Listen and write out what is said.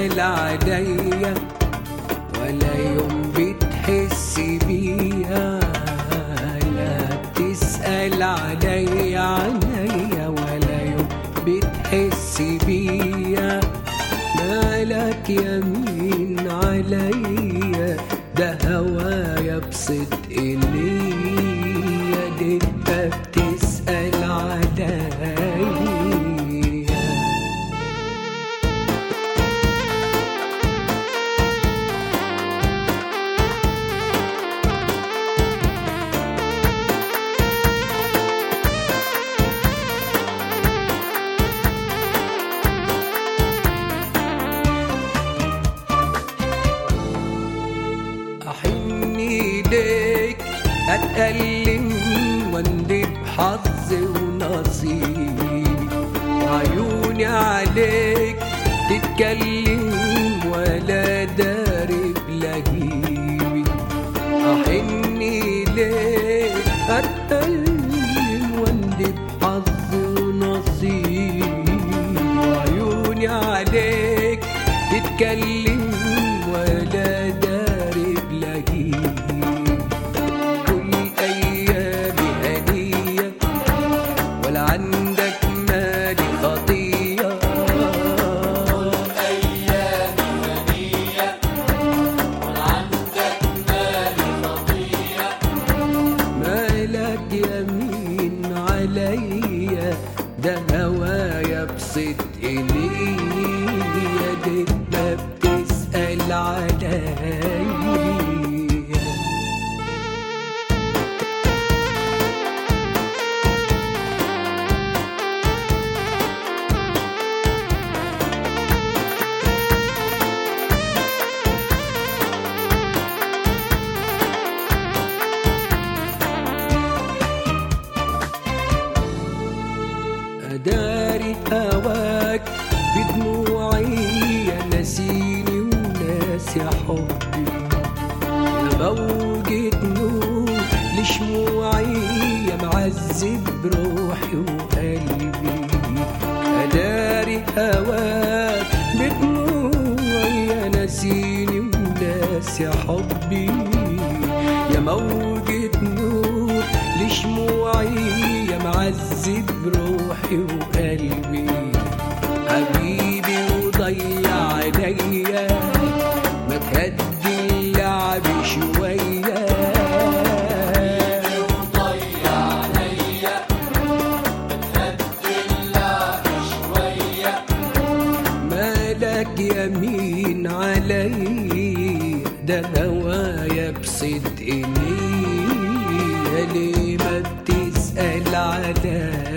بتسأل عليا ولا يوم بتحس بيا لا بتسأل عليا عليا ولا يوم بتحس بيا مالك يمين عليا ده هوايا بصدق نية دي انت بتسأل عليا أحن إيديك أتألم واندب حظي ونصيبي وعيوني عليك تتكلم ولا داري بلهيبي أحن إليك أتألم واندب حظي ونصيبي وعيوني عليك تتكلم ولا داري بلهيبي كل أيامي هنية ولا عندك مالي خطية مالك يمين عليا ده هوايا بصدق نية دي ما بتسأل عليا أداري هواك بدموعي يا نسيني وناسي حبي يا موجة نور لشموعي يا معذب روحي وقلبي أداري هواك بدموعي يا نسيني وناسي حبي يا موجة نور لشموعي يا معذب روحي وقلبي حبيبي وضيع عليا ما تهدي اللعب شوية مالك يمين علي ده هوايا بصدق نية ليه ما بتسأل عليا